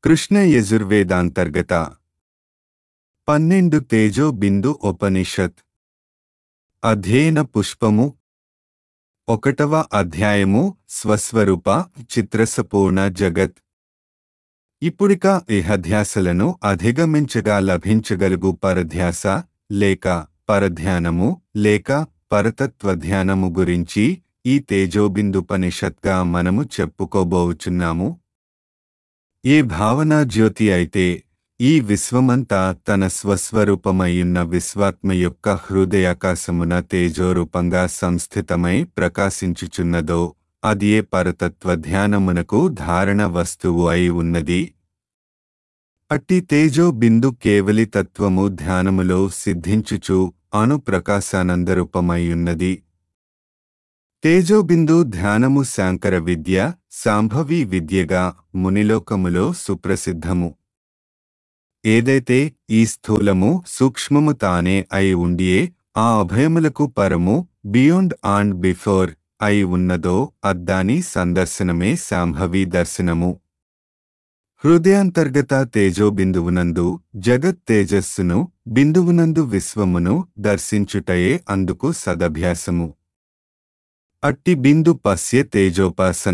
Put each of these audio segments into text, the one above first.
కృష్ణ యజుర్వేదాంతర్గత పన్నెండు తేజో బిందు ఉపనిషత్ అధ్యయన పుష్పము ఒకటవ అధ్యాయము స్వస్వరూప చిత్రసపూర్ణ జగత్ ఇప్పుడిక ఇహధ్యాసలను అధిగమించగా లభించగలుగు పరధ్యాస లేక పరధ్యానము లేక పరతత్వధ్యానము గురించి ఈ తేజోబిందుపనిషత్గా మనము చెప్పుకోబోచున్నాము ఏ భావనా జ్యోతి అయితే ఈ విశ్వమంతా తన స్వస్వరూపమయ్యున్న విశ్వాత్మ యొక్క హృదయాకాశమున తేజోరూపంగా సంస్థితమై ప్రకాశించుచున్నదో అది ఏ పరతత్వ ధ్యానమునకు ధారణ వస్తువు అయి ఉన్నది అట్టి తేజో బిందు కేవలి తత్వము ధ్యానములో సిద్ధించుచు అణు ప్రకాశానందరూపమయ్యున్నది తేజోబిందు ధ్యానము శాంకర విద్య సాంభవి విద్యగా మునిలోకములో సుప్రసిద్ధము ఏదైతే ఈ స్థూలము సూక్ష్మము తానే అయి ఉండియే ఆ అభయములకు పరము బియాండ్ అండ్ బిఫోర్ అయి ఉన్నదో అద్దాని సందర్శనమే శాంభవి దర్శనము హృదయాంతర్గత తేజోబిందువునందు జగత్ తేజస్సును బిందువునందు విశ్వమును దర్శించుటయే అందుకు సదభ్యాసము అట్టి బిందు పశ్య తేజోపాసన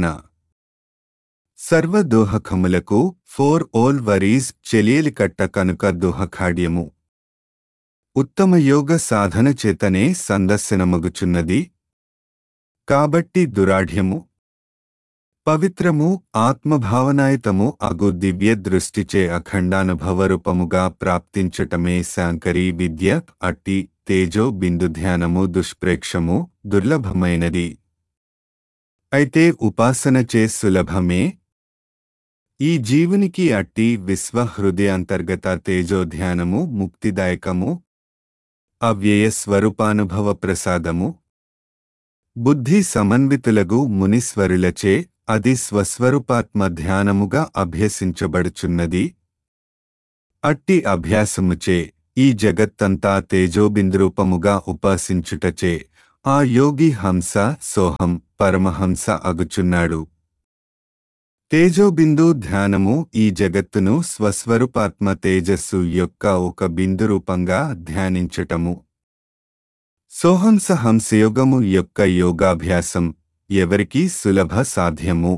సర్వదోహకములకు ఫోర్ ఓల్ వరీస్ చెలియలికట్ట కనుక దోహకాడ్యము ఉత్తమ యోగ సాధన చేతనే సందర్శనమగుచున్నది కాబట్టి దురాఢ్యము పవిత్రము ఆత్మభావనాయుతము అగు దివ్య దృష్టిచే అఖండానుభవరూపముగా ప్రాప్తించటమే శాంకరీ విద్య అట్టి తేజో బిందు ధ్యానము దుష్ప్రేక్షము దుర్లభమైనది అయితే ఉపాసనచే సులభమే ఈ జీవునికి అట్టి విశ్వ హృదయాంతర్గత తేజో ధ్యానము ముక్తిదాయకము అవ్యయ స్వరూపానుభవ ప్రసాదము బుద్ధి సమన్వితులగు మునీశ్వరులచే అది స్వస్వరూపాత్మ ధ్యానముగా అభ్యసించబడుచున్నది అట్టి అభ్యాసముచే ఈ జగత్తంతా తేజోబిందురూపముగా ఉపాసించుటచే ఆ యోగి హంస సోహం పరమహంస అగుచున్నాడు తేజోబిందు ధ్యానము ఈ జగత్తును స్వస్వరూపాత్మ తేజస్సు యొక్క ఒక బిందురూపంగా ధ్యానించటము సోహంస హంసయోగము యొక్క యోగాభ్యాసం ఎవరికీ సులభ సాధ్యము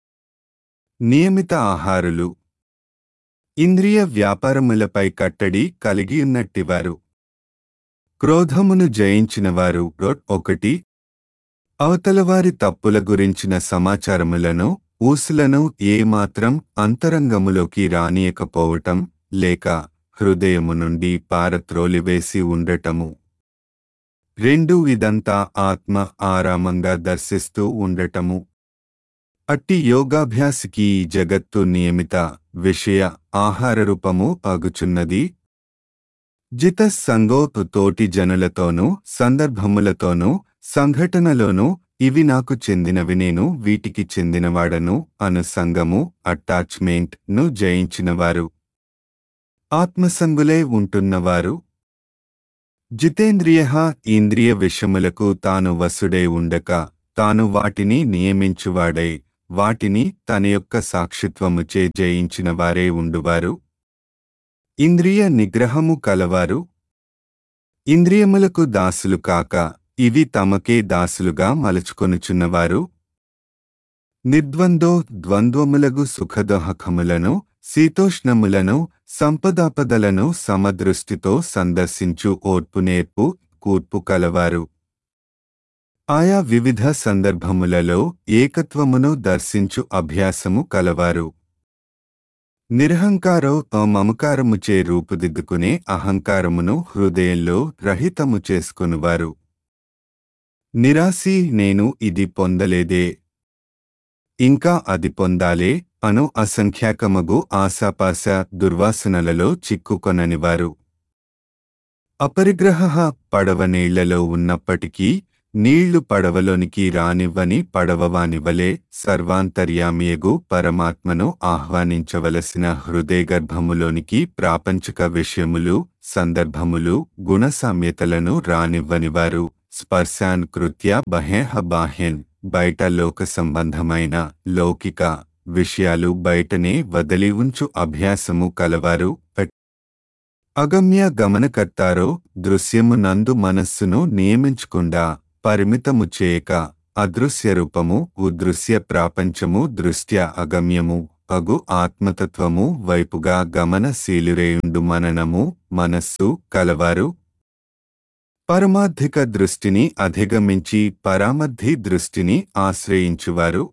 నియమిత ఆహారులు ఇంద్రియ వ్యాపారములపై కట్టడి కలిగియున్నట్టివారు క్రోధమును జయించినవారు ఒకటి అవతలవారి తప్పుల గురించిన సమాచారములను ఊసులను ఏమాత్రం అంతరంగములోకి రానియకపోవటం లేక హృదయము నుండి పారత్రోలివేసి ఉండటము రెండు ఇదంతా ఆత్మ ఆరామంగా దర్శిస్తూ ఉండటము అట్టి యోగాభ్యాసికి ఈ జగత్తు నియమిత విషయ ఆహార రూపము అగుచున్నది జిత సంగోపు తోటి జనులతోనూ సందర్భములతోనూ సంఘటనలోనూ ఇవి నాకు చెందినవి నేను వీటికి చెందినవాడను అను సంగము అటాచ్మెంట్ ను జయించినవారు ఆత్మసంగులై ఉంటున్నవారు జితేంద్రియ ఇంద్రియ విషములకు తాను వసుడై ఉండక తాను వాటిని నియమించువాడై వాటిని తన యొక్క సాక్షిత్వముచే జయించిన వారే ఉండువారు ఇంద్రియ నిగ్రహము కలవారు ఇంద్రియములకు దాసులు కాక ఇవి తమకే దాసులుగా మలుచుకొనుచున్నవారు నిర్ద్వందో ద్వంద్వములగు సుఖదోహకములను శీతోష్ణములను సంపదాపదలను సమదృష్టితో సందర్శించు ఓర్పునేర్పు కూర్పు కలవారు ఆయా వివిధ సందర్భములలో ఏకత్వమును దర్శించు అభ్యాసము కలవారు నిరహంకారో మమకారముచే రూపుదిద్దుకునే అహంకారమును హృదయంలో రహితము చేసుకునివారు నిరాశి నేను ఇది పొందలేదే ఇంకా అది పొందాలే అను అసంఖ్యాకమగు ఆశాపాశ దుర్వాసనలలో చిక్కుకొననివారు అపరిగ్రహ పడవ నీళ్లలో ఉన్నప్పటికీ నీళ్లు పడవలోనికి రానివ్వని పడవవానివలే సర్వాంతర్యామియగు పరమాత్మను ఆహ్వానించవలసిన హృదయగర్భములోనికి ప్రాపంచిక విషయములు సందర్భములు గుణసామ్యతలను రానివ్వనివారు స్పర్శాన్ కృత్య బహేహ బాహ్యన్ బయట లోక సంబంధమైన లౌకిక విషయాలు బయటనే వదిలి ఉంచు అభ్యాసము కలవారు పెట్- అగమ్య గమనకర్తారో దృశ్యము నందు మనస్సును నియమించకుండా పరిమితము చేయక అదృశ్య రూపము ఉదృశ్య ప్రాపంచము దృష్ట్యా అగమ్యము అగు ఆత్మతత్వము వైపుగా గమనశీలురేయుండు మననము మనస్సు కలవారు పరమార్థిక దృష్టిని అధిగమించి పరామర్థి దృష్టిని ఆశ్రయించువారు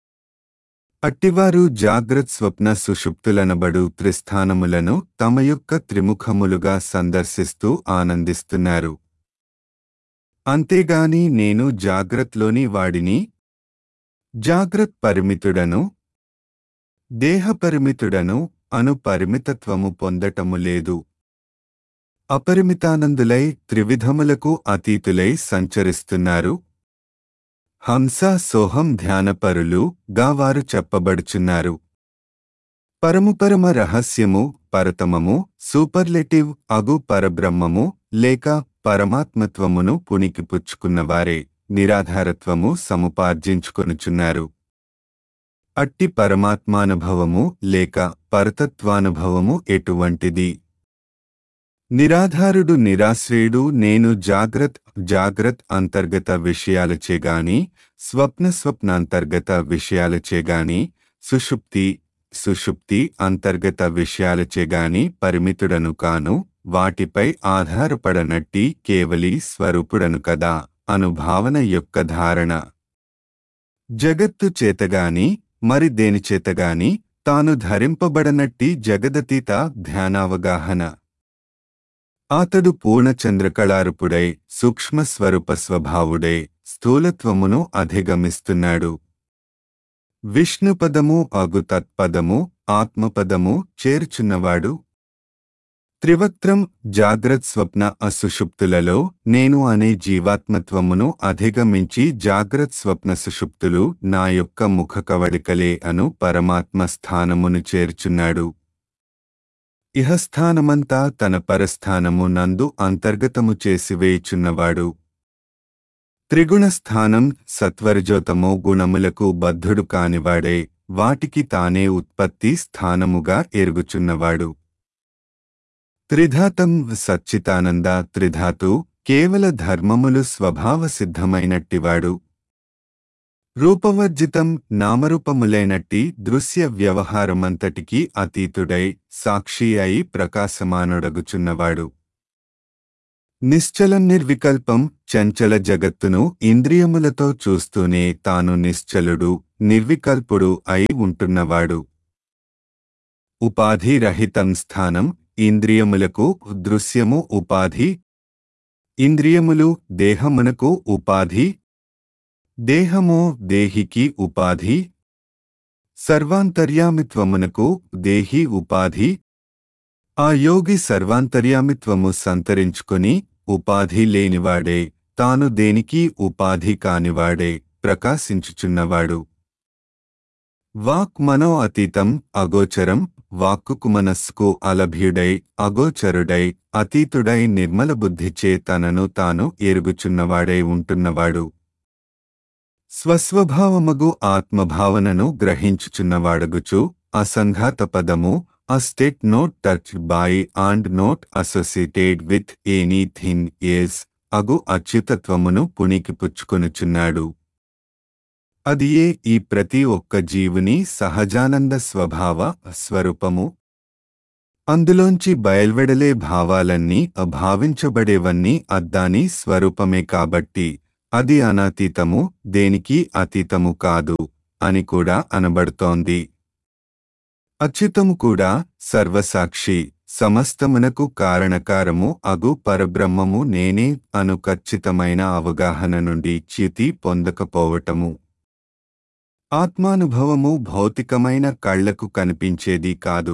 అట్టివారు జాగ్రత్ స్వప్న సుషుప్తులనబడు త్రిస్థానములను తమ యొక్క త్రిముఖములుగా సందర్శిస్తూ ఆనందిస్తున్నారు అంతేగాని నేను జాగ్రత్తలోని వాడిని జాగ్రత్ పరిమితుడను దేహపరిమితుడను అను పరిమితత్వము పొందటము లేదు అపరిమితానందులై త్రివిధములకు అతీతులై సంచరిస్తున్నారు హంస సోహం ధ్యానపరులు గావారు చెప్పబడుచున్నారు పరముపరమ రహస్యము పరతమము సూపర్లెటివ్ అగు పరబ్రహ్మము లేక పరమాత్మత్వమును పుణికిపుచ్చుకున్నవారే నిరాధారత్వము సముపార్జించుకొనుచున్నారు అట్టి పరమాత్మానుభవము లేక పరతత్వానుభవము ఎటువంటిది నిరాధారుడు నిరాశ్రయుడు నేను జాగ్రత్ జాగ్రత్ అంతర్గత విషయాలచే గాని స్వప్న స్వప్నాంతర్గత విషయాలచే గాని సుషుప్తి సుషుప్తి అంతర్గత విషయాలచే గాని పరిమితుడను కాను వాటిపై ఆధారపడనట్టి కేవలి స్వరూపుడను కదా అనుభావన యొక్క ధారణ జగత్తు చేతగాని మరి దేనిచేతగాని తాను ధరింపబడనట్టి జగదతీత ధ్యానావగాహన అతడు పూర్ణచంద్రకళారుపుడై సూక్ష్మ స్వరూప స్వభావుడై స్థూలత్వమును అధిగమిస్తున్నాడు విష్ణుపదము అగు తత్పదము ఆత్మపదము చేర్చున్నవాడు త్రివక్త్రం జాగ్రత్ స్వప్న అసుషుప్తులలో నేను అనే జీవాత్మత్వమును అధిగమించి జాగ్రత్ స్వప్న సుషుప్తులు నా యొక్క ముఖ కవడికలే అను పరమాత్మ స్థానమును చేర్చున్నాడు ఇహస్థానమంతా తన పరస్థానము నందు అంతర్గతము చేసి వేయుచున్నవాడు త్రిగుణ స్థానం సత్వరజోతమో గుణములకు బద్ధుడు కానివాడే వాటికి తానే ఉత్పత్తి స్థానముగా ఎరుగుచున్నవాడు త్రిధాతం సచ్చితానంద త్రిధాతు కేవల ధర్మములు స్వభావ సిద్ధమైనట్టివాడు రూపవర్జితం నామరూపములైనట్టి దృశ్య వ్యవహారమంతటికీ అతీతుడై సాక్షి అయి ప్రకాశమానుడగుచున్నవాడు నిశ్చలం నిర్వికల్పం చంచల జగత్తును ఇంద్రియములతో చూస్తూనే తాను నిశ్చలుడు నిర్వికల్పుడు అయి ఉంటున్నవాడు ఉపాధి రహితం స్థానం ఇంద్రియములకు దృశ్యము ఉపాధి ఇంద్రియములు దేహమునకు ఉపాధి దేహము దేహికి ఉపాధి సర్వాంతర్యామిత్వమునకు దేహి ఉపాధి ఆ యోగి సర్వాంతర్యామిత్వము సంతరించుకొని ఉపాధి లేనివాడే తాను దేనికి ఉపాధి కానివాడే ప్రకాశించుచున్నవాడు వాక్ మనో అతీతం అగోచరం వాక్కుకు మనస్సుకు అలభ్యుడై అగోచరుడై అతీతుడై నిర్మల బుద్ధిచే తనను తాను ఎరుగుచున్నవాడై ఉంటున్నవాడు స్వస్వభావమగు ఆత్మభావనను గ్రహించుచున్నవాడగుచు అసంఘాత పదము a state not touched by and not associated with anything is అగు అచ్యుతత్వమును పుణికిపుచ్చుకొనుచున్నాడు అది ఏ ఈ ప్రతి ఒక్క జీవుని సహజానంద స్వభావ స్వరూపము అందులోంచి బయల్వెడలే భావాలన్నీ అభావించబడేవన్నీ అద్దాని స్వరూపమే కాబట్టి అది అనాతీతము దేనికి అతీతము కాదు అని కూడా అనబడుతోంది అచ్యుతము కూడా సర్వసాక్షి సమస్తమునకు కారణకారము అగు పరబ్రహ్మము నేనే అను ఖచ్చితమైన అవగాహన నుండి చ్యుతి పొందకపోవటము ఆత్మానుభవము భౌతికమైన కళ్లకు కనిపించేది కాదు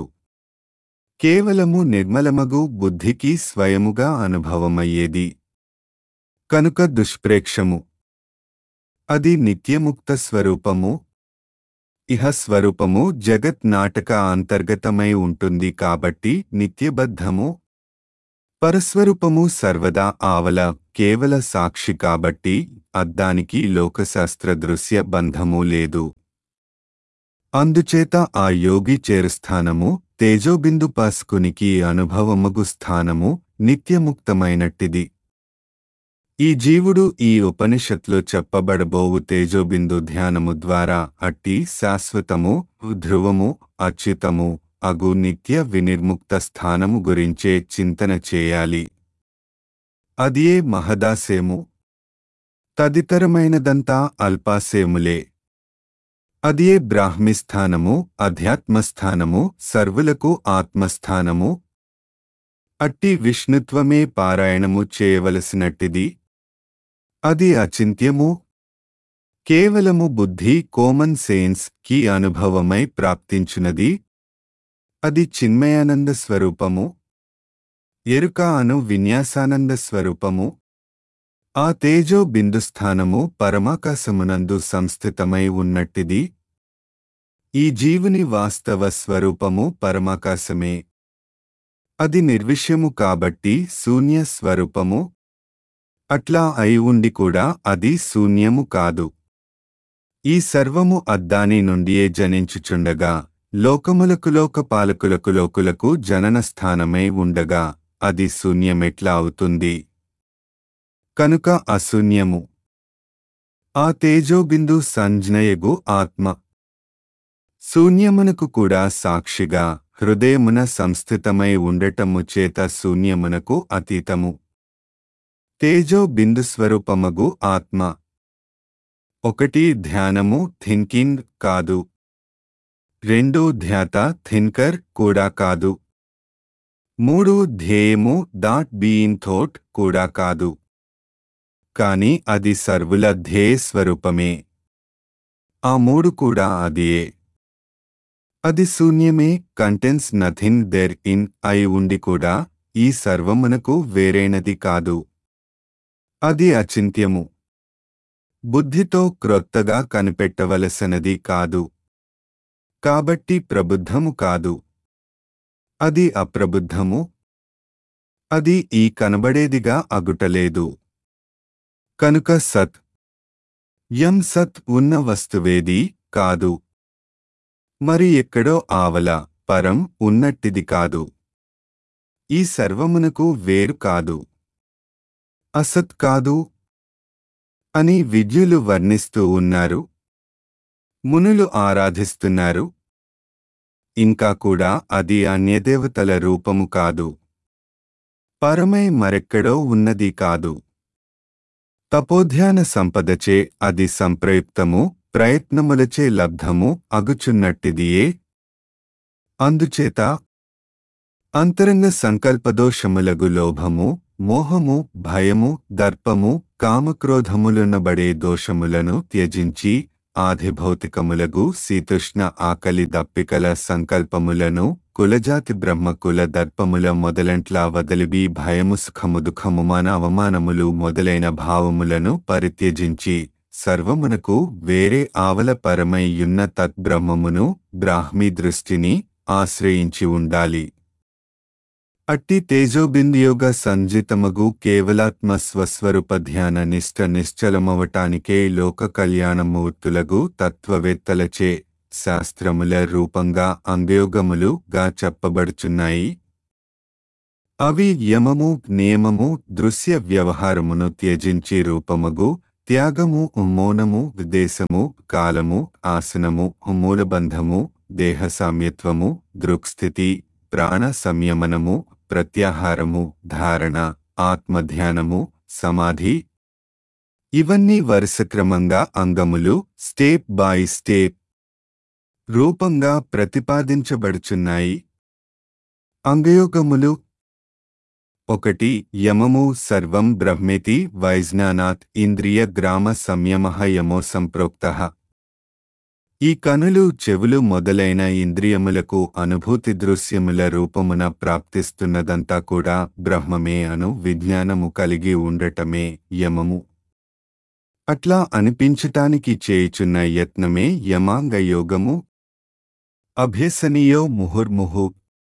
కేవలము నిర్మలమగు బుద్ధికి స్వయముగా అనుభవమయ్యేది కనుక దుష్ప్రేక్షము అది నిత్యముక్త స్వరూపము ఇహ స్వరూపము జగత్ నాటక అంతర్గతమై ఉంటుంది కాబట్టి నిత్యబద్ధము పరస్వరూపము సర్వదా ఆవల కేవల సాక్షి కాబట్టి అద్దానికి లోకశాస్త్ర దృశ్య బంధము లేదు అందుచేత ఆ యోగి చేరుస్థానము తేజోబిందు పాస్కునికి అనుభవమగు స్థానము నిత్యముక్తమైనట్టిది ఈ జీవుడు ఈ ఉపనిషత్లో చెప్పబడబోవు తేజోబిందు ధ్యానము ద్వారా అట్టి శాశ్వతము ధ్రువము అచ్యుతము అగు నిత్య వినిర్ముక్త స్థానము గురించే చింతన చేయాలి అదియే మహదాసేము తదితరమైనదంతా అల్పాసేములే అదియే బ్రాహ్మిస్థానము అధ్యాత్మస్థానము సర్వులకు ఆత్మస్థానము అట్టి విష్ణుత్వమే పారాయణము చేయవలసినట్టిది అది అచింత్యము కేవలము బుద్ధి కోమన్ సెన్స్ కి అనుభవమై ప్రాప్తించునది అది చిన్మయానంద స్వరూపము ఎరుక అను విన్యాసానంద స్వరూపము ఆ తేజో బిందుస్థానము పరమాకాశమునందు సంస్థితమై ఉన్నట్టిది ఈ జీవుని వాస్తవ స్వరూపము పరమాకాశమే అది నిర్విషయము కాబట్టి శూన్య స్వరూపము అట్లా అయి ఉండి కూడా అది శూన్యము కాదు ఈ సర్వము అద్దాని నుండియే జనించుచుండగా లోకములకు లోక పాలకులకు లోకులకు జనన స్థానమై ఉండగా అది శూన్యమెట్లా అవుతుంది కనుక అశూన్యము ఆ తేజోబిందు సంజ్ఞయగు ఆత్మ శూన్యమునకు కూడా సాక్షిగా హృదయమున సంస్థితమై ఉండటము చేత శూన్యమునకు అతీతము తేజో బిందు స్వరూపమగు ఆత్మ ఒకటి ధ్యానము థింకింగ్ కాదు రెండు ధ్యాత థింకర్ కూడా కాదు మూడు ధ్యేయము డాట్ బీయింగ్ థోట్ కూడా కాదు కాని అది సర్వుల ధ్యేయ స్వరూపమే ఆ మూడు కూడా అదియే అది శూన్యమే కంటెన్స్ నథింగ్ దెర్ ఇన్ అయి ఉండి కూడా ఈ సర్వమునకు వేరైనది కాదు అది అచింత్యము బుద్ధితో క్రొత్తగా కనిపెట్టవలసినది కాదు కాబట్టి ప్రబుద్ధము కాదు అది అప్రబుద్ధము అది ఈ కనబడేదిగా అగుటలేదు కనుక సత్ యం సత్ ఉన్న వస్తువేది కాదు మరి ఎక్కడో ఆవల పరం ఉన్నట్టిది కాదు ఈ సర్వమునకు వేరు కాదు అసత్ కాదు అని విద్యులు వర్ణిస్తూ ఉన్నారు మునులు ఆరాధిస్తున్నారు ఇంకా కూడా అది అన్యదేవతల రూపము కాదు పరమై మరెక్కడో ఉన్నది కాదు తపోధ్యాన సంపదచే అది సంప్రయుక్తము ప్రయత్నములచే లబ్ధము అగుచున్నట్టిదియే అందుచేత అంతరంగ సంకల్పదోషములగు లోభము మోహము భయము దర్పము కామక్రోధములునబడే దోషములను త్యజించి ఆధిభౌతికములగు శీతృష్ణ ఆకలి దప్పికల సంకల్పములను కులజాతి బ్రహ్మకుల దర్పముల మొదలంట్లా వదలిబి భయము సుఖము దుఃఖము మాన అవమానములు మొదలైన భావములను పరిత్యజించి సర్వమునకు వేరే ఆవల పరమై యున్న తద్బ్రహ్మమును బ్రాహ్మీ దృష్టిని ఆశ్రయించి ఉండాలి అట్టి తేజోబిందుయోగ సంజితమగు కేవలాత్మ స్వస్వరూప ధ్యాన నిష్ట నిశ్చలమవటానికే లోక కళ్యాణమూర్తులగు తత్వవేత్తలచే శాస్త్రముల రూపంగా అంగయోగములుగా చెప్పబడుచున్నాయి అవి యమము నియమము దృశ్య వ్యవహారమును త్యజించి రూపమగు త్యాగము మౌనము దేశము కాలము ఆసనము మూలబంధము దేహ సామ్యత్వము దృక్స్థితి ప్రాణ సంయమనము ప్రత్యాహారము ధారణ ఆత్మధ్యానము సమాధి ఇవన్నీ వరుసక్రమంగా అంగములు స్టేప్ బై స్టేప్ రూపంగా ప్రతిపాదించబడుచున్నాయి అంగయోగములు ఒకటి యమము సర్వం బ్రహ్మేతి వైజ్ఞానాత్ ఇంద్రియ గ్రామ సంయమ యమో సంప్రోక్త ఈ కనులు చెవులు మొదలైన ఇంద్రియములకు అనుభూతి దృశ్యముల రూపమున ప్రాప్తిస్తున్నదంతా కూడా బ్రహ్మమే అను విజ్ఞానము కలిగి ఉండటమే యమము అట్లా అనిపించటానికి చేయుచున్న యత్నమే యమాంగ యోగము అభ్యసనీయో ముహుర్ముహు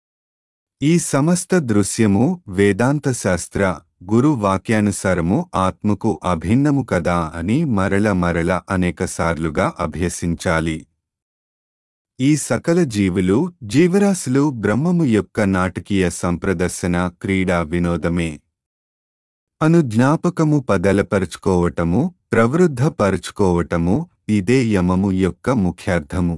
ఈ సమస్త దృశ్యము వేదాంత శాస్త్ర గురు వాక్యానుసారము ఆత్మకు అభిన్నము కదా అని మరల మరల అనేకసార్లుగా అభ్యసించాలి ఈ సకల జీవులు జీవరాశులు బ్రహ్మము యొక్క నాటకీయ సంప్రదర్శన క్రీడా వినోదమే అను జ్ఞాపకము పదలపరుచుకోవటము ప్రవృద్ధపరుచుకోవటము ఇదే యమము యొక్క ముఖ్యార్థము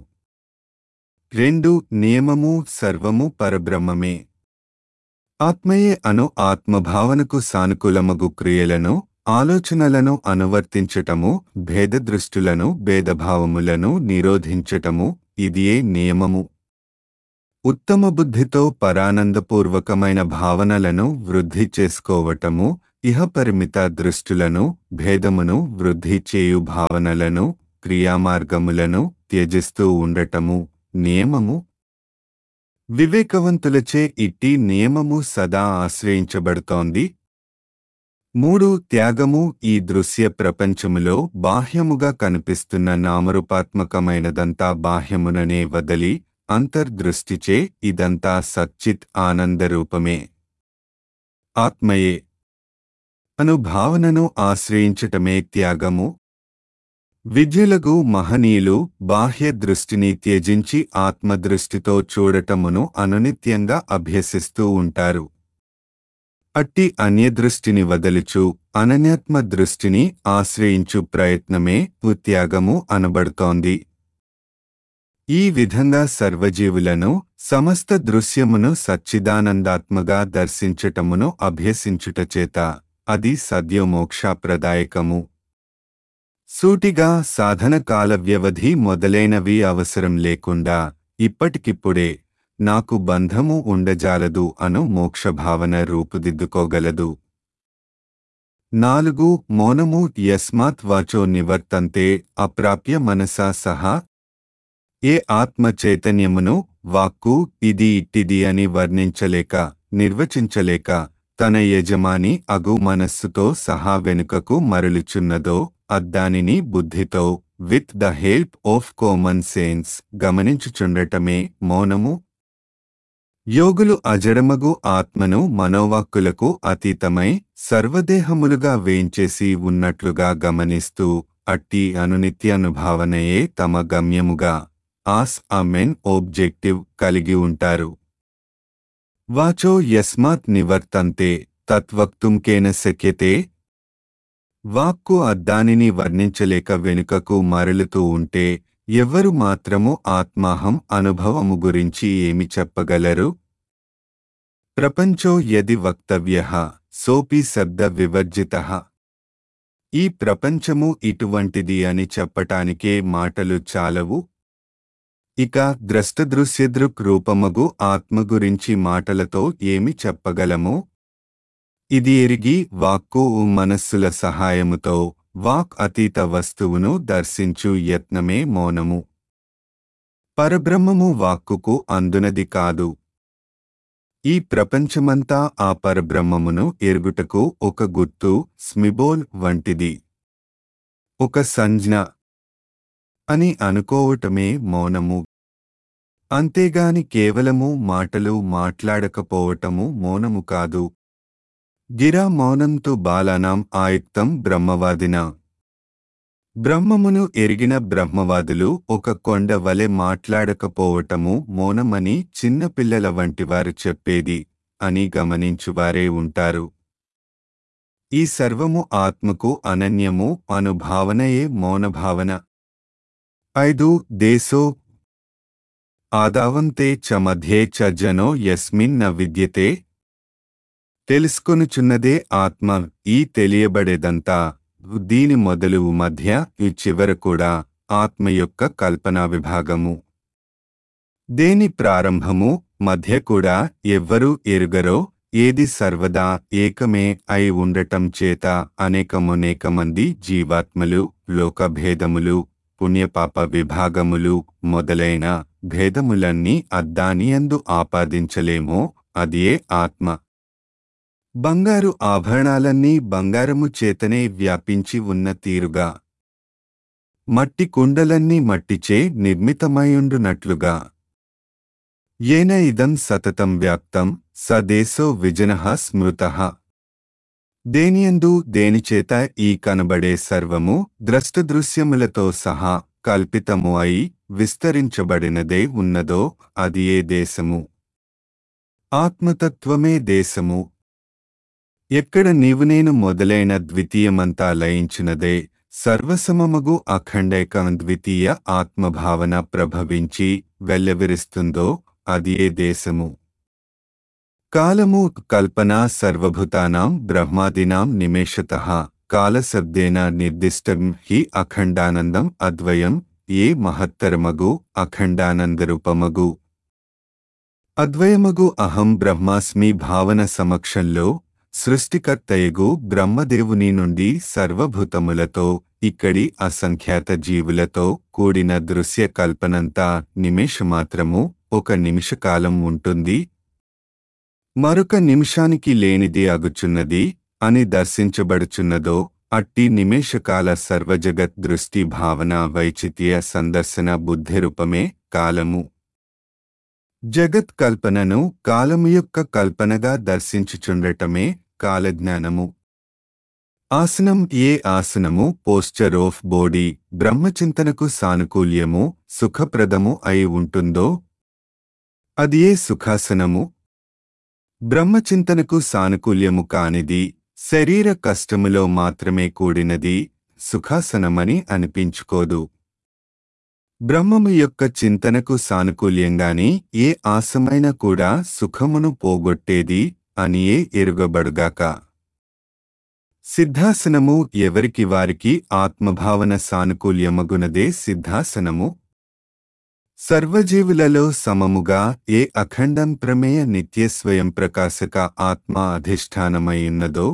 రెండు నియమము సర్వము పరబ్రహ్మమే ఆత్మయే అను ఆత్మభావనకు సానుకూలమగు క్రియలను ఆలోచనలను అనువర్తించటము భేదదృష్టులను భేదభావములను నిరోధించటము ఇదియే నియమము ఉత్తమ బుద్ధితో పరానందపూర్వకమైన భావనలను వృద్ధి చేసుకోవటము ఇహపరిమిత దృష్టులను భేదమును వృద్ధి చేయు భావనలను క్రియామార్గములను త్యజిస్తూ ఉండటము నియమము వివేకవంతులచే ఇట్టి నియమము సదా ఆశ్రయించబడుతోంది మూడు త్యాగము ఈ దృశ్య ప్రపంచములో బాహ్యముగా కనిపిస్తున్న నామరూపాత్మకమైనదంతా బాహ్యముననే వదలి అంతర్దృష్టిచే ఇదంతా సచ్చిత్ ఆనందరూపమే ఆత్మయే అను భావనను ఆశ్రయించటమే త్యాగము విద్యులకు మహనీయులు బాహ్య దృష్టిని త్యజించి ఆత్మదృష్టితో చూడటమును అనునిత్యంగా అభ్యసిస్తూ ఉంటారు అట్టి అన్యదృష్టిని వదలుచు అనన్యాత్మ దృష్టిని ఆశ్రయించు ప్రయత్నమే త్యాగము అనబడుతోంది ఈ విధంగా సర్వజీవులను సమస్త దృశ్యమును సచ్చిదానందాత్మగా దర్శించటమును అభ్యసించుట చేత అది సద్యోమోక్షప్రదాయకము సూటిగా సాధన కాల వ్యవధి మొదలైనవి అవసరం లేకుండా ఇప్పటికిప్పుడే నాకు బంధము ఉండజాలదు అను మోక్షభావన రూపుదిద్దుకోగలదు నాలుగు మౌనము యస్మాత్ వాచో నివర్తంతే అప్రాప్య మనసా సహా ఏ ఆత్మ చైతన్యమును వాక్కు ఇది ఇట్టిది అని వర్ణించలేక నిర్వచించలేక తన యజమాని అగు మనస్సుతో సహా వెనుకకు మరలుచున్నదో అద్దానిని బుద్ధితో with the help of common sense గమనించుచుండటమే మౌనము యోగులు అజడమగు ఆత్మను మనోవాక్కులకు అతీతమై సర్వదేహములుగా వేంచేసి ఉన్నట్లుగా గమనిస్తూ అట్టి అనునిత్యానుభావనయే తమ గమ్యముగా ఆస్ ఆ మెన్ ఓబ్జెక్టివ్ కలిగి ఉంటారు వాచో యస్మాత్ నివర్తంతే తత్వక్తుం కేన శక్యతే వాక్కు అద్దానిని వర్ణించలేక వెనుకకు మరలుతూ ఉంటే ఎవ్వరు మాత్రము ఆత్మాహం అనుభవము గురించి ఏమి చెప్పగలరు ప్రపంచో యది వక్తవ్య సోపి శబ్ద వివర్జిత ఈ ప్రపంచము ఇటువంటిది అని చెప్పటానికే మాటలు చాలవు ఇక ద్రష్టదృశ్యదృక్ రూపమగు ఆత్మ గురించి మాటలతో ఏమి చెప్పగలము ఇది ఎరిగి వాక్కు మనస్సుల సహాయముతో వాక్ అతీత వస్తువును దర్శించు యత్నమే మౌనము పరబ్రహ్మము వాక్కుకు అందునది కాదు ఈ ప్రపంచమంతా ఆ పరబ్రహ్మమును ఎరుగుటకు ఒక గుర్తు స్మిబోల్ వంటిది ఒక సంజ్ఞ అని అనుకోవటమే మౌనము అంతేగాని కేవలము మాటలు మాట్లాడకపోవటము మౌనము కాదు గిరా మౌనంతో బాలానాం ఆయుక్తం బ్రహ్మవాదిన బ్రహ్మమును ఎరిగిన బ్రహ్మవాదులు ఒక కొండ వలె మాట్లాడకపోవటము మౌనమని చిన్నపిల్లల వంటివారు చెప్పేది అని గమనించువారే ఉంటారు ఈ సర్వము ఆత్మకు అనన్యము అనుభావనయే మౌనభావన ఐదు దేశో ఆదావంతే చ మధ్యే చ జనో యస్మిన్ న విద్యతే తెలుసుకొనుచున్నదే ఆత్మ ఈ తెలియబడేదంతా దీని మొదలు మధ్య ఈ చివర కూడా ఆత్మ యొక్క కల్పనా విభాగము దేని ప్రారంభము మధ్య కూడా ఎవ్వరూ ఎరుగరో ఏది సర్వదా ఏకమే అయి ఉండటం చేత అనేకమనేక మంది జీవాత్మలు లోకభేదములు పుణ్యపాప విభాగములు మొదలైన భేదములన్నీ అద్దానియందు ఆపాదించలేమో అదియే ఆత్మ బంగారు ఆభరణాలన్నీ బంగారము చేతనే వ్యాపించి ఉన్న తీరుగా మట్టి కుండలన్నీ మట్టిచే నిర్మితమైయుండునట్లుగా ఏన ఇదం సతతం వ్యాప్తం స దేశో విజనః స్మృతః దేనియందు దేనిచేత ఈ కనబడే సర్వము ద్రష్టదృశ్యములతో సహా కల్పితము అయి విస్తరించబడినదే ఉన్నదో అది ఏ దేశము ఆత్మతత్వమే దేశము ఎక్కడ నీవు నేను మొదలైన ద్వితీయమంతా లయించినదే సర్వసమమగు అఖండైకం ద్వితీయ ఆత్మభావన ప్రభవించి వెల్లవిరుస్తుందో అది ఏ దేశము కాలము కల్పనా సర్వభూతానాం బ్రహ్మాదినాం నిమేషత కాలశబ్దేన నిర్దిష్టం హి అఖండానందం అద్వయం ఏ మహత్తరమగు అఖండానందరూపమగు అద్వయమగు అహం బ్రహ్మాస్మి భావన సమక్షంలో సృష్టికర్తయగు బ్రహ్మదేవుని నుండి సర్వభూతములతో ఇక్కడి అసంఖ్యాత జీవులతో కూడిన దృశ్య కల్పనంతా నిమేషమాత్రము ఒక నిమిషకాలం ఉంటుంది మరొక నిమిషానికి లేనిది అగుచున్నది అని దర్శించబడుచున్నదో అట్టి నిమేషకాల సర్వజగత్ దృష్టి భావన వైచిత్య సందర్శన బుద్ధిరూపమే కాలము జగత్ కల్పనను కాలము యొక్క కల్పనగా దర్శించుచుండటమే కాలజ్ఞానము ఆసనం ఏ ఆసనము పోస్చర్ ఆఫ్ బాడీ బ్రహ్మచింతనకు సానుకూల్యము సుఖప్రదము అయి ఉంటుందో అది ఏ సుఖాసనము బ్రహ్మచింతనకు సానుకూల్యము కానిది శరీర కష్టములో మాత్రమే కూడినది సుఖాసనమని అనిపించుకోదు బ్రహ్మము యొక్క చింతనకు సానుకూల్యంగాని ఏ ఆసమైన కూడా సుఖమును పోగొట్టేది అనియే ఎరుగబడుగాక సిద్ధాసనము ఎవరికి వారికి ఆత్మభావన సానుకూల్యమగునదే సిద్ధాసనము సర్వజీవులలో సమముగా ఏ అఖండం ప్రమేయ నిత్య స్వయం ప్రకాశక ఆత్మ అధిష్టానమైయున్నదో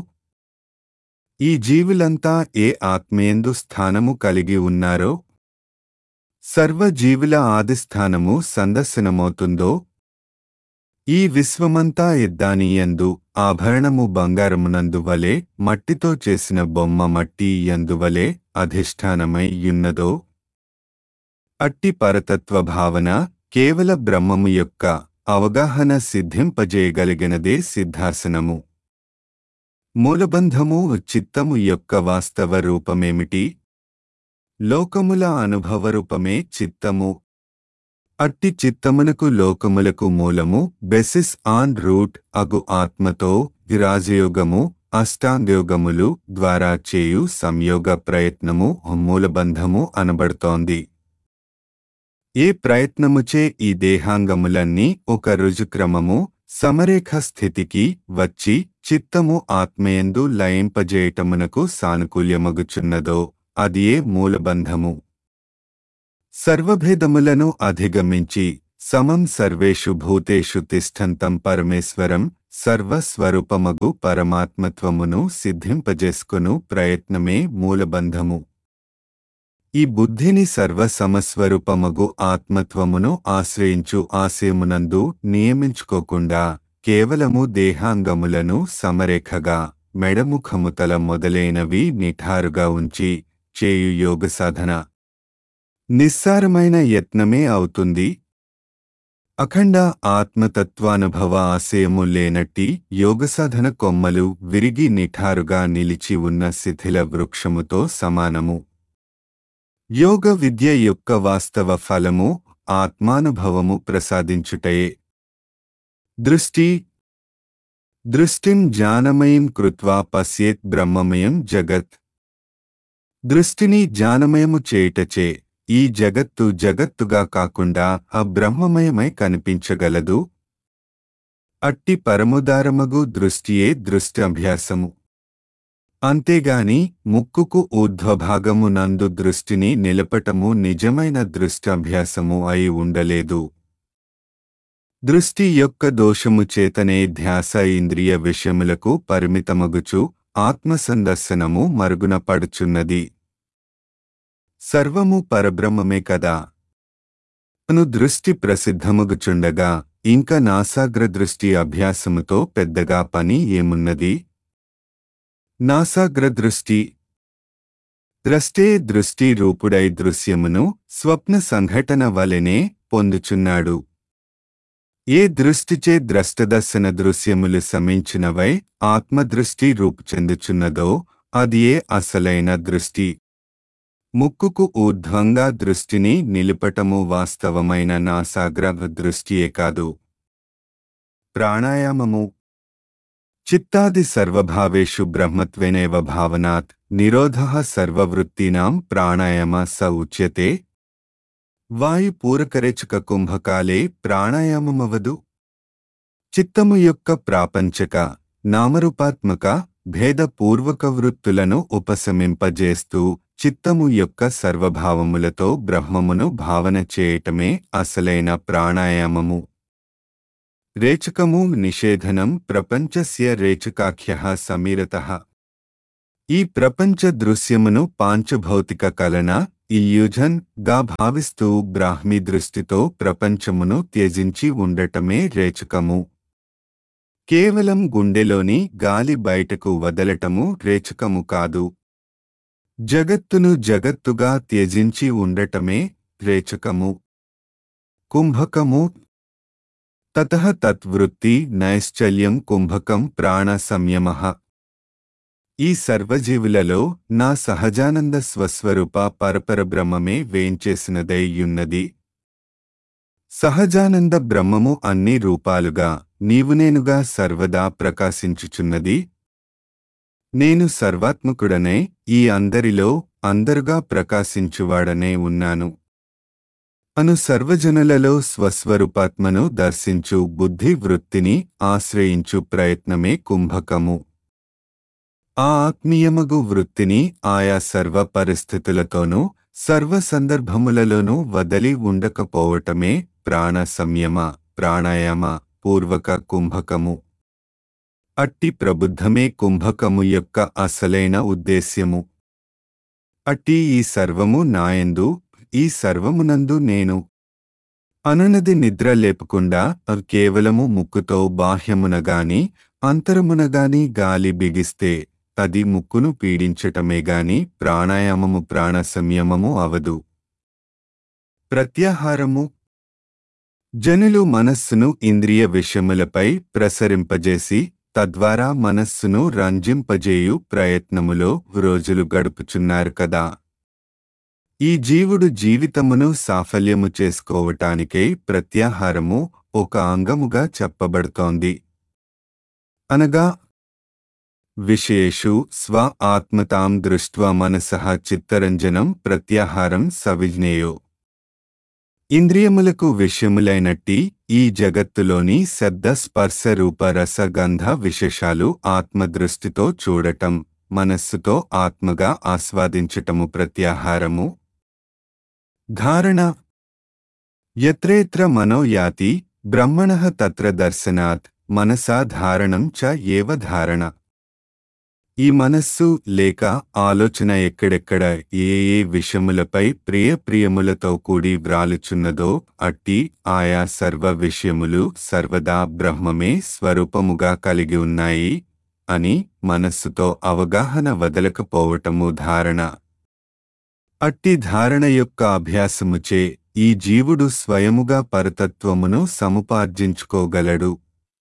ఈ జీవులంతా ఏ ఆత్మయందు స్థానము కలిగి ఉన్నారో సర్వజీవుల ఆదిస్థానము సందర్శనమవుతుందో ఈ విశ్వమంతా ఎద్దానియందు ఆభరణము బంగారమునందు వలె మట్టితో చేసిన బొమ్మ మట్టి యందువలె అధిష్టానమై యున్నదో అట్టి పరతత్వ భావన కేవల బ్రహ్మము యొక్క అవగాహన సిద్ధింపజేయగలిగినదే సిద్ధాసనము మూలబంధము చిత్తము యొక్క వాస్తవ రూపమేమిటి లోకముల అనుభవ రూపమే చిత్తము అట్టి చిత్తమునకు లోకములకు మూలము బెసిస్ ఆన్ రూట్ అగు ఆత్మతో రాజయోగము అష్టాంగయోగములు ద్వారా చేయు సంయోగ ప్రయత్నము మూలబంధము అనబడుతోంది ఏ ప్రయత్నముచే ఈ దేహాంగములన్నీ ఒక రుజుక్రమము సమరేఖ స్థితికి వచ్చి చిత్తము ఆత్మయందు లయింపజేయటమునకు సానుకూల్యమగుచున్నదో అది ఏ మూలబంధము సర్వభేదములను అధిగమించి సమం సర్వేషు భూతేషు తిష్టంతం పరమేశ్వరం సర్వస్వరూపమగు పరమాత్మత్వమును సిద్ధింపజేసుకును ప్రయత్నమే మూలబంధము ఈ బుద్ధిని సర్వసమస్వరూపమగు ఆత్మత్వమును ఆశ్రయించు ఆశయమునందు నియమించుకోకుండా కేవలము దేహాంగములను సమరేఖగా మెడముఖముతల మొదలైనవి నిఠారుగా ఉంచి చేయు యోగ సాధన నిస్సారమైన యత్నమే అవుతుంది అఖండ ఆత్మతత్వానుభవ ఆశయము లేనట్టి యోగసాధన కొమ్మలు విరిగి నిఠారుగా నిలిచి ఉన్న శిథిల వృక్షముతో సమానము యోగ విద్య యొక్క వాస్తవ ఫలము ఆత్మానుభవము ప్రసాదించుటయే దృష్టి దృష్టిం జ్ఞానమయం కృత్వా పశ్యేత్ బ్రహ్మమయం జగత్ దృష్టిని జ్ఞానమయము చేయుటచే ఈ జగత్తు జగత్తుగా కాకుండా అబ్రహ్మమయమై కనిపించగలదు అట్టి పరముదారమగు దృష్టియే దృష్టి అభ్యాసము అంతేగాని ముక్కుకు ఊర్ధ్వభాగము నందు దృష్టిని నిలపటము నిజమైన దృష్టి అభ్యాసము అయి ఉండలేదు దృష్టి యొక్క దోషము చేతనే ధ్యాస ఇంద్రియ విషయములకు పరిమితమగుచు ఆత్మసందర్శనము మరుగున పడుచున్నది సర్వము పరబ్రహ్మమే కదా అను దృష్టి ప్రసిద్ధముగుచుండగా ఇంక నాసాగ్ర దృష్టి అభ్యాసముతో పెద్దగా పని ఏమున్నది నాసాగ్ర దృష్టి ద్రష్టే దృష్టి రూపుడై దృశ్యమును స్వప్న సంఘటన వలెనే పొందుచున్నాడు ఏ దృష్టిచే ద్రష్టదర్శన దృశ్యములు సమించినవై ఆత్మదృష్టి రూపు చెందుచున్నదో అది ఏ అసలైన దృష్టి ముక్కుకు ఊర్ధ్వంగా దృష్టిని నిలుపటము వాస్తవమైన నాసాగ్ర దృష్టియే కాదు ప్రాణాయామము చిత్తాది సర్వభావేషు బ్రహ్మత్వేనేవ భావనాత్ నిరోధ సర్వవృత్తీనాం ప్రాణాయామ స ఉచ్యతే వాయుపూరకరేచక కుంభకాలే ప్రాణాయామమవదు చిత్తము యొక్క ప్రాపంచక నామరూపాత్మక భేదపూర్వక వృత్తులను ఉపశమింపజేస్తూ చిత్తము యొక్క సర్వభావములతో బ్రహ్మమును భావన చేయటమే అసలైన ప్రాణాయామము రేచకము నిషేధనం ప్రపంచస్య రేచకాఖ్య సమీరత ఈ ప్రపంచ దృశ్యమును పాంచభౌతిక కలన ఇల్యూజన్ గా భావిస్తూ బ్రాహ్మీ దృష్టితో ప్రపంచమును త్యజించి ఉండటమే రేచకము కేవలం గుండెలోని గాలి బయటకు వదలటము రేచకము కాదు జగత్తును జగత్తుగా త్యజించి ఉండటమే రేచకము కుంభకము తత తత్వృత్తి నైశ్చల్యం కుంభకం ప్రాణ సంయమ ఈ సర్వజీవులలో నా సహజానంద స్వస్వరూప పరపర బ్రహ్మమే వేంచేసినదైయున్నది సహజానంద బ్రహ్మము అన్ని రూపాలుగా నీవునేనుగా సర్వదా ప్రకాశించుచున్నది నేను సర్వాత్మకుడనే ఈ అందరిలో అందరుగా ప్రకాశించువాడనే ఉన్నాను అను సర్వజనులలో స్వస్వరూపాత్మను దర్శించు బుద్ధి వృత్తిని ఆశ్రయించు ప్రయత్నమే కుంభకము ఆ ఆత్మీయమగు వృత్తిని ఆయా సర్వ పరిస్థితులతోనూ సర్వ సందర్భములలోనూ వదలి ఉండకపోవటమే ప్రాణ సంయమ ప్రాణాయామ పూర్వక కుంభకము అట్టి ప్రబుద్ధమే కుంభకము యొక్క అసలైన ఉద్దేశ్యము అట్టి ఈ సర్వము నాయందు ఈ సర్వమునందు నేను అనునది నిద్ర లేపకుండా కేవలము ముక్కుతో బాహ్యమునగాని అంతరమునగాని గాలి బిగిస్తే అది ముక్కును పీడించటమే గాని ప్రాణాయామము ప్రాణ సంయమము అవదు ప్రత్యాహారము జనులు మనస్సును ఇంద్రియ విషయములపై ప్రసరింపజేసి తద్వారా మనస్సును రంజింపజేయు ప్రయత్నములో రోజులు గడుపుచున్నారు కదా ఈ జీవుడు జీవితమును సాఫల్యము చేసుకోవటానికై ప్రత్యాహారము ఒక అంగముగా చెప్పబడుతోంది అనగా విషయేషు స్వ ఆత్మతాం దృష్ట్వా మనసః చిత్తరంజనం ప్రత్యాహారం సవిజ్ఞేయో ఇంద్రియములకు విషయములైనట్టి ఈ జగత్తులోని శబ్ద స్పర్శ రూప రస గంధ విశేషాలు ఆత్మదృష్టితో చూడటం మనస్సుతో ఆత్మగా ఆస్వాదించటము ప్రత్యాహారము ధారణ యత్రేత్ర మనోయాతి బ్రహ్మణ తత్ర దర్శనాత్ మనసా ధారణం చ ఏవ ధారణ ఈ మనస్సు లేక ఆలోచన ఎక్కడెక్కడ ఏ ఏ విషయములపై ప్రియ ప్రియములతో కూడి వ్రాలుచున్నదో అట్టి ఆయా సర్వ విషయములు సర్వదా బ్రహ్మమే స్వరూపముగా కలిగి ఉన్నాయి అని మనస్సుతో అవగాహన వదలకపోవటము ధారణ అట్టి ధారణ యొక్క అభ్యాసముచే ఈ జీవుడు స్వయముగా పరతత్వమును సముపార్జించుకోగలడు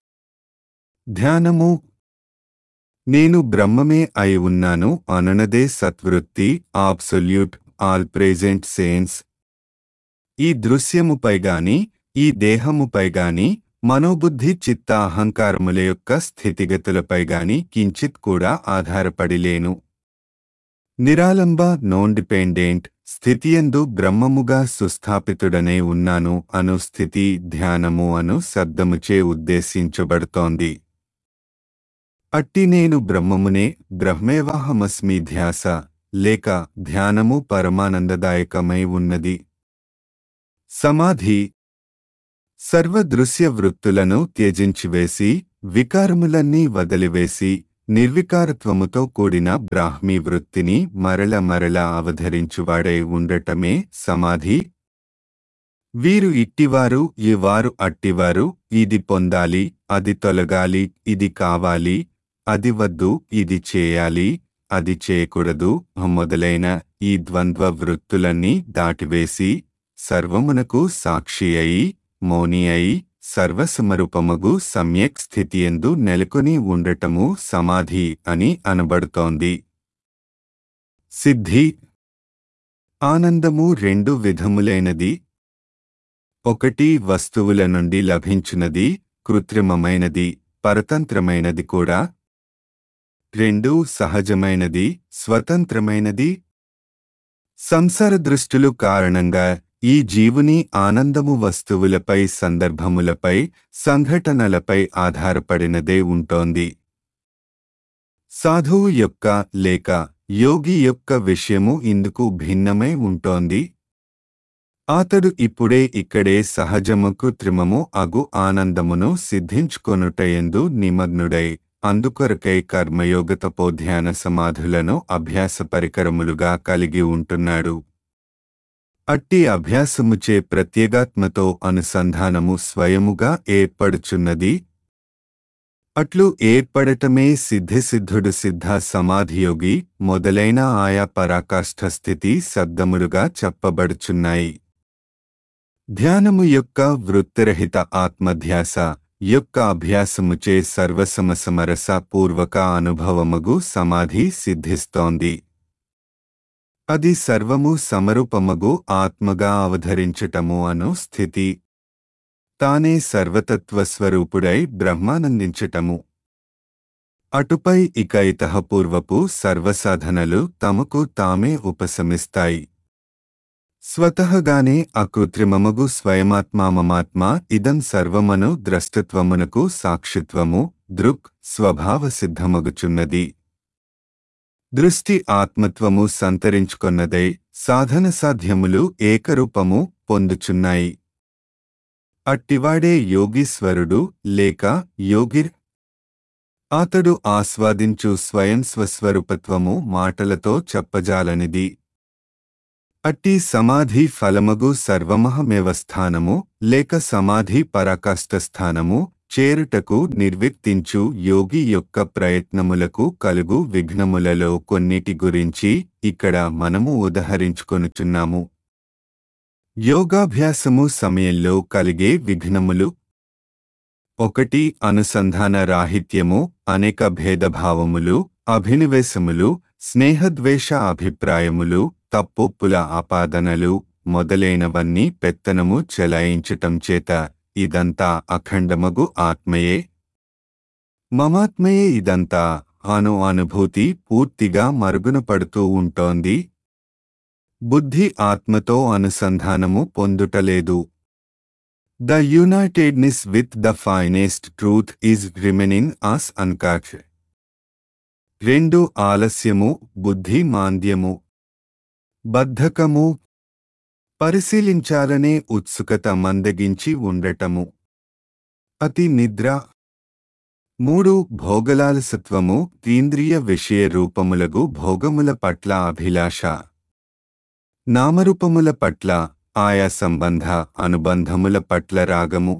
ధ్యానము నేను బ్రహ్మమే అయి ఉన్నాను అననదే సత్వృత్తి ఆబ్సొల్యూట్ ఆల్ ప్రెజెంట్ సెన్స్ ఈ దృశ్యముపై గాని ఈ దేహముపై గాని మనోబుద్ధి చిత్త అహంకారముల యొక్క స్థితిగతులపై గాని కించిత్ కూడా ఆధారపడిలేను నిరాలంబ నోన్ డిపెండెంట్ స్థితియందు బ్రహ్మముగా సుస్థాపితుడనే ఉన్నాను అను స్థితి ధ్యానము అను శబ్దముచే ఉద్దేశించబడుతోంది అట్టి నేను బ్రహ్మమునే బ్రహ్మేవాహమస్మి ధ్యాస లేక ధ్యానము పరమానందదాయకమై ఉన్నది సమాధి సర్వదృశ్య వృత్తులను త్యజించివేసి వికారములన్నీ వదిలివేసి నిర్వికారత్వముతో కూడిన బ్రాహ్మీ వృత్తిని మరల మరల అవధరించువాడై ఉండటమే సమాధి వీరు ఇట్టివారు ఈ వారు అట్టివారు ఇది పొందాలి అది తొలగాలి ఇది కావాలి అది వద్దు ఇది చేయాలి అది చేయకూడదు మొదలైన ఈ ద్వంద్వ వృత్తులన్నీ దాటివేసి సర్వమునకు సాక్షి అయి మౌని అయి సర్వసమరూపమగు సమ్యక్ స్థితియందు నెలకొని ఉండటము సమాధి అని అనబడుతోంది సిద్ధి ఆనందము రెండు విధములైనది ఒకటి వస్తువుల నుండి లభించున్నది కృత్రిమమైనది పరతంత్రమైనది కూడా రెండు సహజమైనది స్వతంత్రమైనది సంసార దృష్టులు కారణంగా ఈ జీవుని ఆనందము వస్తువులపై సందర్భములపై సంఘటనలపై ఆధారపడినదే ఉంటోంది సాధువు యొక్క లేక యోగి యొక్క విషయము ఇందుకు భిన్నమై ఉంటోంది అతడు ఇప్పుడే ఇక్కడే సహజము కృత్రిమము అగు ఆనందమును సిద్ధించుకొనుటయందు నిమగ్నుడై అందుకొరకై కర్మయోగ తపోధ్యాన సమాధులను అభ్యాస పరికరములుగా కలిగి ఉంటున్నాడు అట్టి అభ్యాసముచే ప్రత్యేగాత్మతో అనుసంధానము స్వయముగా ఏర్పడుచున్నది అట్లు ఏర్పడటమే సిద్ధిసిద్ధుడు సిద్ధ సమాధియోగి మొదలైన ఆయా పరాకాష్ఠ స్థితి శబ్దములుగా చెప్పబడుచున్నాయి ధ్యానము యొక్క వృత్తిరహిత ఆత్మధ్యాస యొక్క అభ్యాసముచే సర్వసమసమరస పూర్వక అనుభవముగు సమాధి సిద్ధిస్తోంది అది సర్వము సమరూపమగు ఆత్మగా అవధరించటము అను స్థితి తానే సర్వతత్వస్వరూపుడై బ్రహ్మానందించటము అటుపై ఇక ఇతః పూర్వపు సర్వసాధనలు తమకు తామే ఉపశమిస్తాయి స్వతహగానే అకృత్రిమమగు స్వయమాత్మామమాత్మ ఇదం సర్వమను ద్రష్టత్వమునకు సాక్షిత్వము దృక్ స్వభావ సిద్ధమగుచున్నది దృష్టి ఆత్మత్వము సంతరించుకొన్నదై సాధన సాధ్యములు ఏకరూపము పొందుచున్నాయి అట్టివాడే యోగీశ్వరుడు లేక యోగిర్ అతడు ఆస్వాదించు స్వయం స్వస్వరూపత్వము మాటలతో చెప్పజాలనిది అట్టి సమాధి ఫలమగు సర్వమహమేవ స్థానము లేక సమాధి పరాకాష్ఠస్థానము చేరుటకు నిర్వర్తించు యోగి యొక్క ప్రయత్నములకు కలుగు విఘ్నములలో కొన్నిటి గురించి ఇక్కడ మనము ఉదహరించుకొనుచున్నాము యోగాభ్యాసము సమయంలో కలిగే విఘ్నములు ఒకటి అనుసంధాన రాహిత్యము అనేక భేదభావములు అభినివేశములు స్నేహద్వేష అభిప్రాయములు తప్పొప్పుల ఆపాదనలు మొదలైనవన్నీ పెత్తనము చెలాయించటం చేత ఇదంతా అఖండమగు ఆత్మయే మమాత్మయే ఇదంతా అను అనుభూతి పూర్తిగా మరుగున పడుతూ ఉంటోంది బుద్ధి ఆత్మతో అనుసంధానము పొందుటలేదు the unitedness with the finest truth is remaining as uncatch రెండు ఆలస్యము బుద్ధి మాంద్యము బద్ధకము పరిశీలించాలనే ఉత్సుకత మందగించి ఉండటము అతి నిద్ర మూడు భోగలాలసత్వము తీంద్రియ విషయ రూపములగు భోగముల పట్ల అభిలాష నామరూపముల పట్ల ఆయా సంబంధ అనుబంధముల పట్ల రాగము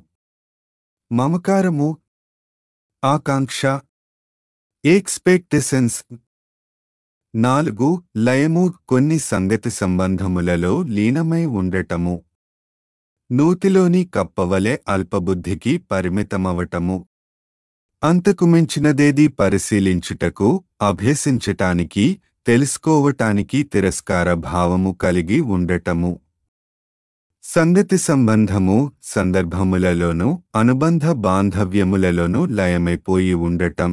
మమకారము ఆకాంక్ష ఎక్స్పెక్టెసెన్స్ నాలుగు లయము కొన్ని సంగతి సంబంధములలో లీనమై ఉండటము నూతిలోని కప్పవలె అల్పబుద్ధికి పరిమితమవటము అంతకు మించినదేది పరిశీలించుటకు అభ్యసించటానికి తెలుసుకోవటానికి తిరస్కార భావము కలిగి ఉండటము సంగతి సంబంధము సందర్భములలోనూ అనుబంధ బాంధవ్యములలోనూ లయమైపోయి ఉండటం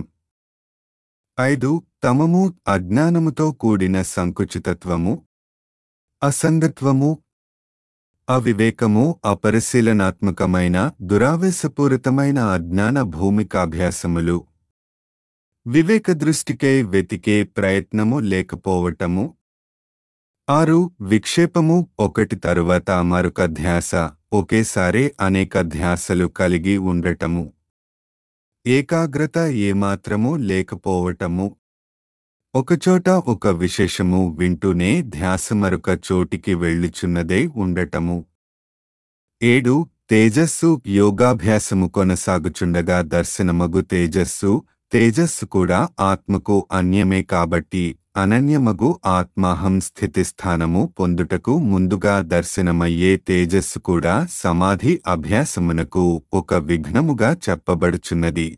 ఐదు తమము అజ్ఞానముతో కూడిన సంకుచితత్వము అసంగత్వము అవివేకము అపరిశీలనాత్మకమైన దురావేశపూరితమైన అజ్ఞాన భూమికాభ్యాసములు వివేక దృష్టికై వెతికే ప్రయత్నము లేకపోవటము ఆరు విక్షేపము ఒకటి తరువాత మరొక ధ్యాస ఒకేసారి అనేక ధ్యాసలు కలిగి ఉండటము ఏకాగ్రత ఏమాత్రము లేకపోవటము ఒకచోట ఒక విశేషము వింటూనే ధ్యాస మరొక చోటికి వెళ్ళుచున్నదే ఉండటము ఏడు తేజస్సు యోగాభ్యాసము కొనసాగుచుండగా దర్శనమగు తేజస్సు తేజస్సు కూడా ఆత్మకు అన్యమే కాబట్టి అనన్యమగు ఆత్మాహం స్థితిస్థానము పొందుటకు ముందుగా దర్శనమయ్యే తేజస్సు కూడా సమాధి అభ్యాసమునకు ఒక విఘ్నముగా చెప్పబడుచున్నది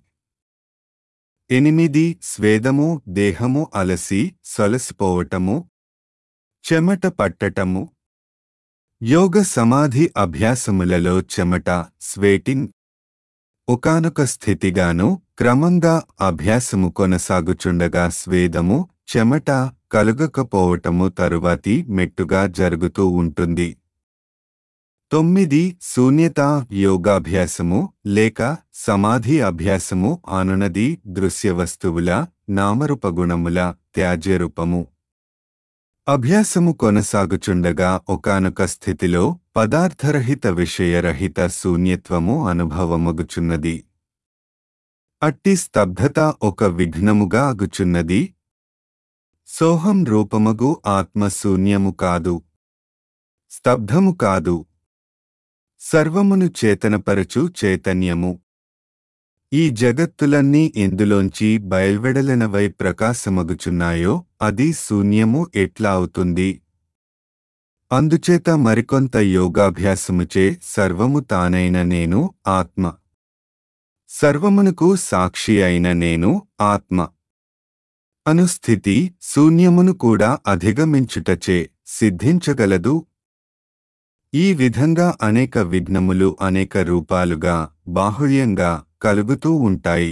ఎనిమిది స్వేదము దేహము అలసి సొలసిపోవటము చెమట పట్టటము యోగ సమాధి అభ్యాసములలో చెమట స్వేటింగ్ ఒకానొక స్థితిగాను క్రమంగా అభ్యాసము కొనసాగుచుండగా స్వేదము చెమట కలుగకపోవటము తరువాతి మెట్టుగా జరుగుతూ ఉంటుంది తొమ్మిది శూన్యత యోగాభ్యాసము లేక సమాధి అభ్యాసము అనునది దృశ్య వస్తువుల నామరూపగుణముల త్యాజ్యరూపము అభ్యాసము కొనసాగుచుండగా ఒకానొక స్థితిలో పదార్థరహిత విషయరహిత శూన్యత్వము అనుభవమగుచున్నది అట్టి స్తబ్ధత ఒక విఘ్నముగా అగుచున్నది సోహం రూపమగు ఆత్మ శూన్యము కాదు స్తబ్ధము కాదు సర్వమును చేతనపరచు చైతన్యము ఈ జగత్తులన్నీ ఎందులోంచి బయల్వెడలనవై ప్రకాశమగుచున్నాయో అది శూన్యము ఎట్లా అవుతుంది అందుచేత మరికొంత యోగాభ్యాసముచే సర్వము తానైన నేను ఆత్మ సర్వమునకు సాక్షి అయిన నేను ఆత్మ అనుస్థితి శూన్యమును కూడా అధిగమించుటచే సిద్ధించగలదు ఈ విధంగా అనేక విఘ్నములు అనేక రూపాలుగా బాహుళ్యంగా కలుగుతూ ఉంటాయి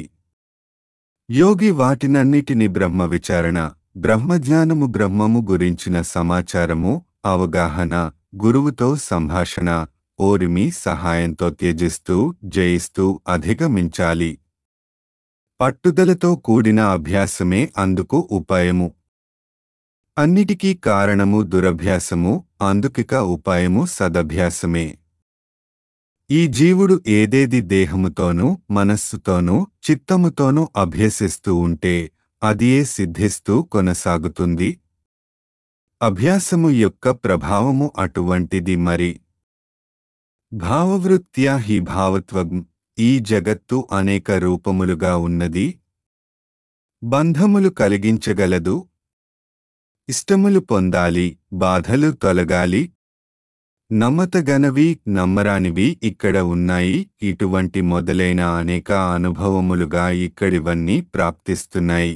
యోగి వాటినన్నిటిని బ్రహ్మ విచారణ బ్రహ్మజ్ఞానము బ్రహ్మము గురించిన సమాచారము అవగాహన గురువుతో సంభాషణ ఓరిమి సహాయంతో త్యజిస్తూ జయిస్తూ అధిగమించాలి పట్టుదలతో కూడిన అభ్యాసమే అందుకు ఉపాయము అన్నిటికీ కారణము దురభ్యాసము అందుకిక ఉపాయము సదభ్యాసమే ఈ జీవుడు ఏదేది దేహముతోనూ మనస్సుతోనూ చిత్తముతోనూ అభ్యసిస్తూ ఉంటే అదియే సిద్ధిస్తూ కొనసాగుతుంది అభ్యాసము యొక్క ప్రభావము అటువంటిది మరి భావవృత్త్యా హి భావత్వం ఈ జగత్తు అనేక రూపములుగా ఉన్నది బంధములు కలిగించగలదు ఇష్టములు పొందాలి బాధలు తొలగాలి నమ్మతగనవి నమ్మరానివి ఇక్కడ ఉన్నాయి ఇటువంటి మొదలైన అనేక అనుభవములుగా ఇక్కడివన్నీ ప్రాప్తిస్తున్నాయి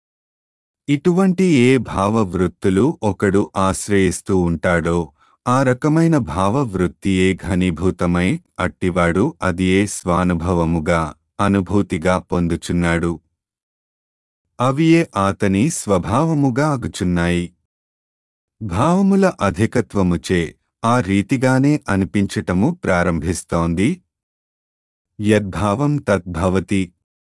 ఇటువంటి ఏ భావవృత్తులు ఒకడు ఆశ్రయిస్తూ ఉంటాడో ఆ రకమైన భావవృత్తియే ఘనీభూతమై అట్టివాడు అది ఏ స్వానుభవముగా అనుభూతిగా పొందుచున్నాడు అవియే ఆతని స్వభావముగా అగుచున్నాయి భావముల అధికత్వముచే ఆ రీతిగానే అనిపించటము ప్రారంభిస్తోంది యద్భావం తద్భవతి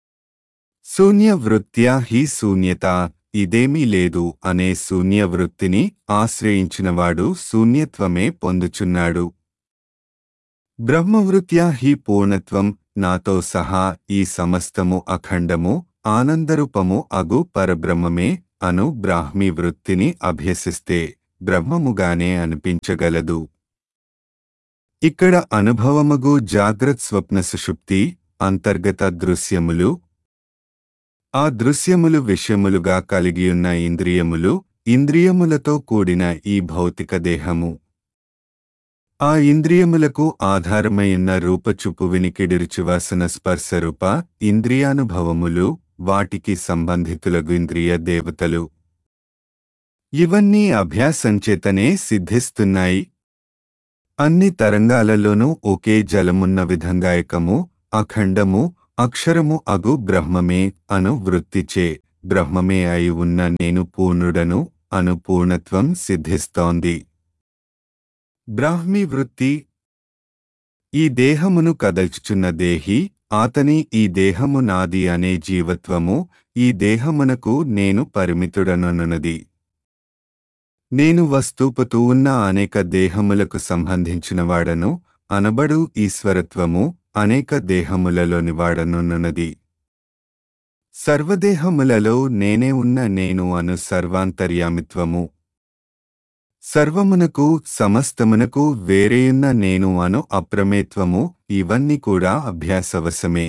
శూన్యవృత్త్యా హి శూన్యత ఇదేమీ లేదు అనే శూన్యవృత్తిని ఆశ్రయించినవాడు శూన్యత్వమే పొందుచున్నాడు బ్రహ్మవృత్యా హి పూర్ణత్వం నాతో సహా ఈ సమస్తము అఖండము ఆనందరూపము అగు పరబ్రహ్మమే అను బ్రాహ్మీ వృత్తిని అభ్యసిస్తే బ్రహ్మముగానే అనిపించగలదు ఇక్కడ అనుభవమగు జాగ్రత్ స్వప్న సుషుప్తి అంతర్గత దృశ్యములు ఆ దృశ్యములు విషయములుగా కలిగియున్న ఇంద్రియములు ఇంద్రియములతో కూడిన ఈ భౌతిక దేహము ఆ ఇంద్రియములకు ఆధారమైయున్న రూపచుపు వినికిడిరుచు వాసన స్పర్శరూప ఇంద్రియానుభవములు వాటికి సంబంధితులగు ఇంద్రియ దేవతలు ఇవన్నీ అభ్యాసంచేతనే సిద్ధిస్తున్నాయి అన్ని తరంగాలలోనూ ఒకే జలమున్న విధంగా ఏకము అఖండము అక్షరము అగు బ్రహ్మమే అను వృత్తిచే బ్రహ్మమే అయి ఉన్న నేను పూర్ణుడను అను పూర్ణత్వం సిద్ధిస్తోంది బ్రాహ్మీ వృత్తి ఈ దేహమును కదల్చుచున్న దేహి ఆతని ఈ దేహము నాది అనే జీవత్వము ఈ దేహమునకు నేను పరిమితుడననున్నది నేను వస్తూపుతూ ఉన్న అనేక దేహములకు సంబంధించినవాడను అనబడు ఈశ్వరత్వము అనేక దేహములలోని వాడనున్నది సర్వదేహములలో నేనే ఉన్న నేను అను సర్వాంతర్యామిత్వము సర్వమునకు సమస్తమునకు వేరేయున్న నేను అను అప్రమేత్వము ఇవన్నీ కూడా అభ్యాసవశమే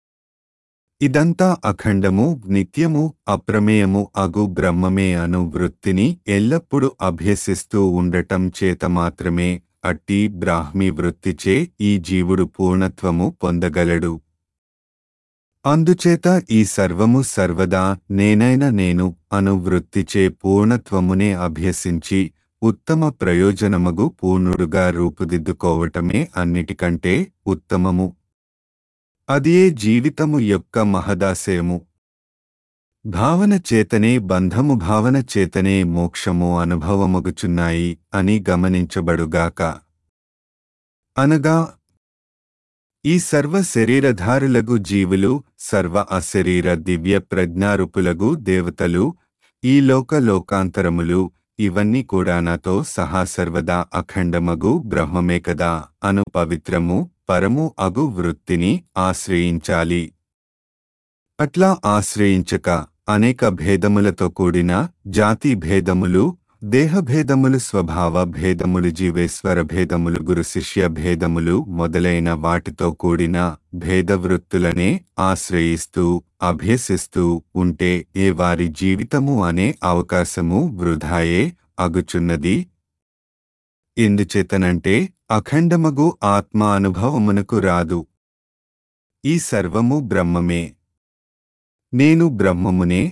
ఇదంతా అఖండము నిత్యము అప్రమేయము అగు బ్రహ్మమే అను వృత్తిని ఎల్లప్పుడూ అభ్యసిస్తూ ఉండటం చేత మాత్రమే అట్టి బ్రాహ్మీ వృత్తిచే ఈ జీవుడు పూర్ణత్వము పొందగలడు అందుచేత ఈ సర్వము సర్వదా నేనైన నేను అను వృత్తిచే పూర్ణత్వమునే అభ్యసించి ఉత్తమ ప్రయోజనమగు పూర్ణుడుగా రూపుదిద్దుకోవటమే అన్నిటికంటే ఉత్తమము అదియే జీవితము యొక్క మహదాశయము భావన చేతనే బంధము భావన చేతనే మోక్షము అనుభవమగుచున్నాయి అని గమనించబడుగాక అనగా ఈ సర్వ శరీరధారులగు జీవులు సర్వ అశరీర దివ్య ప్రజ్ఞారూపులగు దేవతలు ఈ లోక లోకాంతరములు ఇవన్నీ కూడా నాతో సహా సర్వదా అఖండమగు బ్రహ్మమే కదా అను పవిత్రము పరము అగు వృత్తిని ఆశ్రయించాలి అట్లా ఆశ్రయించక అనేక భేదములతో కూడిన జాతి భేదములు దేహభేదములు స్వభావ భేదములు జీవేశ్వర భేదములు గురు శిష్య భేదములు మొదలైన వాటితో కూడిన భేదవృత్తులనే ఆశ్రయిస్తూ అభ్యసిస్తూ ఉంటే ఏ వారి జీవితము అనే అవకాశము వృధాయే అగుచున్నది ఎందుచేతనంటే అఖండమగు ఆత్మ అనుభవమునకు రాదు ఈ సర్వము బ్రహ్మమే నేను బ్రహ్మమునే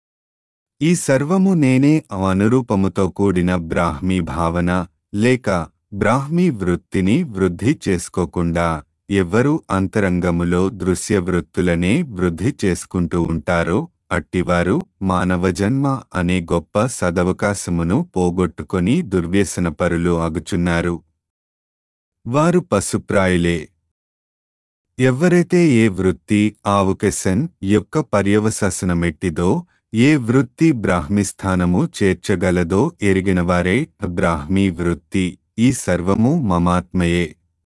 ఈ సర్వము నేనే అనురూపముతో కూడిన బ్రాహ్మీ భావన లేక బ్రాహ్మీ వృత్తిని వృద్ధి చేసుకోకుండా ఎవ్వరూ అంతరంగములో దృశ్య వృత్తులనే వృద్ధి చేసుకుంటూ ఉంటారో అట్టివారు మానవజన్మ అనే గొప్ప సదవకాశమును పోగొట్టుకొని దుర్వ్యసనపరులు అగుచున్నారు వారు పశుప్రాయులే ఎవ్వరైతే ఏ వృత్తి ఆవుకెసన్ యొక్క పర్యవసాసనమెట్టిదో ఏ వృత్తి బ్రాహ్మిస్థానము చేర్చగలదో ఎరిగినవారే బ్రాహ్మీ వృత్తి ఈ సర్వము మమాత్మయే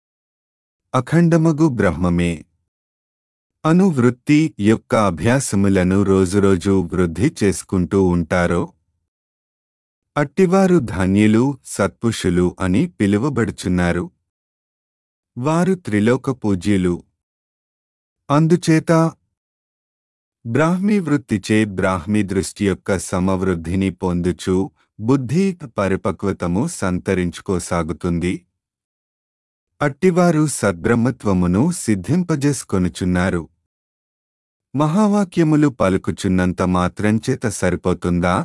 అఖండమగు బ్రహ్మమే అను వృత్తి యొక్క అభ్యాసములను రోజురోజు వృద్ధి చేసుకుంటూ ఉంటారో అట్టివారు ధన్యులు సత్పుషులు అని పిలువబడుచున్నారు వారు త్రిలోక పూజ్యులు అందుచేత బ్రాహ్మీ వృత్తిచే బ్రాహ్మీ దృష్టి యొక్క సమవృద్ధిని పొందుచు బుద్ధి పరిపక్వతము సంతరించుకోసాగుతుంది అట్టివారు సద్బ్రహ్మత్వమును సిద్ధింపజేసుకొనుచున్నారు మహావాక్యములు పలుకుచున్నంత మాత్రంచేత సరిపోతుందా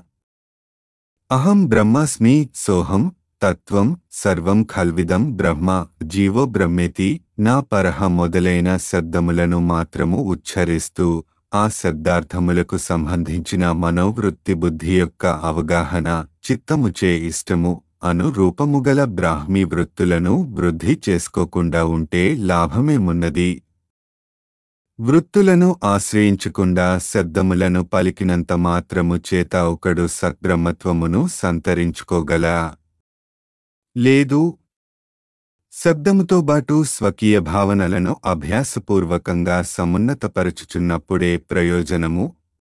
అహం బ్రహ్మాస్మి సోహం తత్వం సర్వం ఖల్విదం బ్రహ్మ జీవో బ్రహ్మేతి నా పరహ మొదలైన శబ్దములను మాత్రము ఉచ్చరిస్తూ ఆ శబ్దార్థములకు సంబంధించిన మనోవృత్తి బుద్ధి యొక్క అవగాహన చిత్తముచే ఇష్టము అను రూపముగల బ్రాహ్మీ వృత్తులను వృద్ధి చేసుకోకుండా ఉంటే లాభమేమున్నది వృత్తులను ఆశ్రయించకుండా శబ్దములను పలికినంత మాత్రము చేత ఒకడు సద్బ్రహ్మత్వమును సంతరించుకోగల లేదు శబ్దముతో బాటు స్వకీయ భావనలను అభ్యాసపూర్వకంగా సమున్నతపరచుచున్నప్పుడే ప్రయోజనము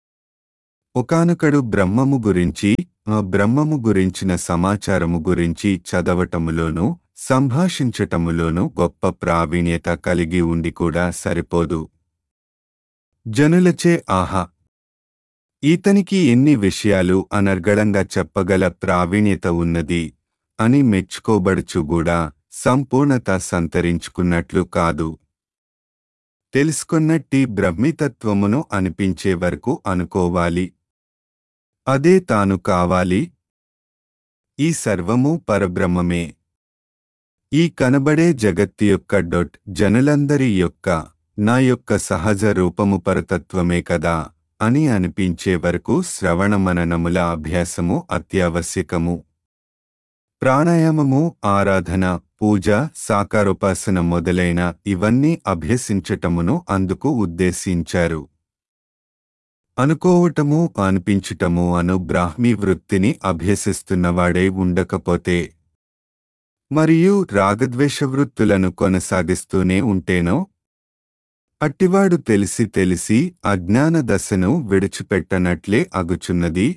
ఒకానొకడు బ్రహ్మము గురించి ఆ బ్రహ్మము గురించిన సమాచారము గురించి చదవటములోనూ సంభాషించటములోనూ గొప్ప ప్రావీణ్యత కలిగి ఉండి కూడా సరిపోదు జనులచే ఆహా ఈతనికి ఎన్ని విషయాలు అనర్గళంగా చెప్పగల ప్రావీణ్యత ఉన్నది అని మెచ్చుకోబడుచుగూడా సంపూర్ణత సంతరించుకున్నట్లు కాదు తెలుసుకున్నట్టి బ్రహ్మితత్వమును అనిపించే వరకు అనుకోవాలి అదే తాను కావాలి ఈ సర్వము పరబ్రహ్మమే ఈ కనబడే జగత్తు యొక్క డొట్ జనులందరి యొక్క నా యొక్క సహజ రూపము పరతత్వమే కదా అని అనిపించే వరకు శ్రవణమననముల అభ్యాసము అత్యావశ్యకము ప్రాణాయామము ఆరాధన పూజ సాకారోపాసన మొదలైన ఇవన్నీ అభ్యసించటమును అందుకు ఉద్దేశించారు అనుకోవటము అనిపించుటము అను బ్రాహ్మీ వృత్తిని అభ్యసిస్తున్నవాడే ఉండకపోతే మరియు రాగద్వేష వృత్తులను కొనసాగిస్తూనే ఉంటేనో అట్టివాడు తెలిసి తెలిసి అజ్ఞాన దశను విడిచిపెట్టనట్లే అగుచున్నది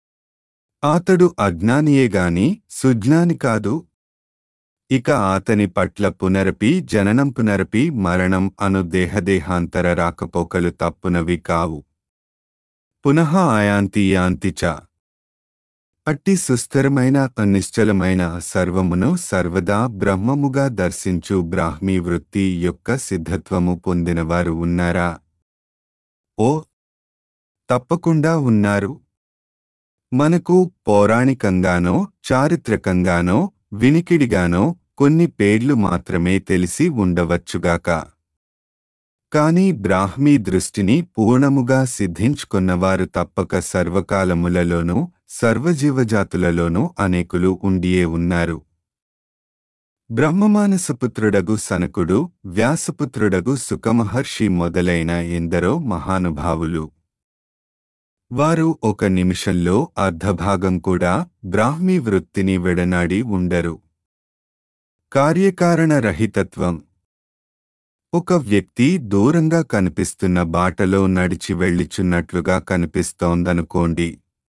అతడు అజ్ఞానియేగాని సుజ్ఞాని కాదు ఇక అతని పట్ల పునరపి జననం పునరపి మరణం అను దేహదేహాంతర రాకపోకలు తప్పునవి కావు పునః ఆయాంతి యాంతి చ అట్టి సుస్థిరమైన నిశ్చలమైన సర్వమును సర్వదా బ్రహ్మముగా దర్శించు బ్రాహ్మీ వృత్తి యొక్క సిద్ధత్వము పొందినవారు ఉన్నారా ఓ తప్పకుండా ఉన్నారు మనకు పౌరాణికంగానో చారిత్రకంగానో వినికిడిగానో కొన్ని పేర్లు మాత్రమే తెలిసి ఉండవచ్చుగాక కాని బ్రాహ్మీ దృష్టిని పూర్ణముగా సిద్ధించుకున్నవారు తప్పక సర్వకాలములలోనూ సర్వజీవజాతులలోనూ అనేకులు ఉండియే ఉన్నారు బ్రహ్మమానసపుత్రుడగు సనకుడు వ్యాసపుత్రుడగు సుఖమహర్షి మొదలైన ఎందరో మహానుభావులు వారు ఒక నిమిషంలో అర్ధభాగం కూడా బ్రాహ్మీ వృత్తిని విడనాడి ఉండరు కార్యకారణ రహితత్వం ఒక వ్యక్తి దూరంగా కనిపిస్తున్న బాటలో నడిచి వెళ్ళిచున్నట్లుగా కనిపిస్తోందనుకోండి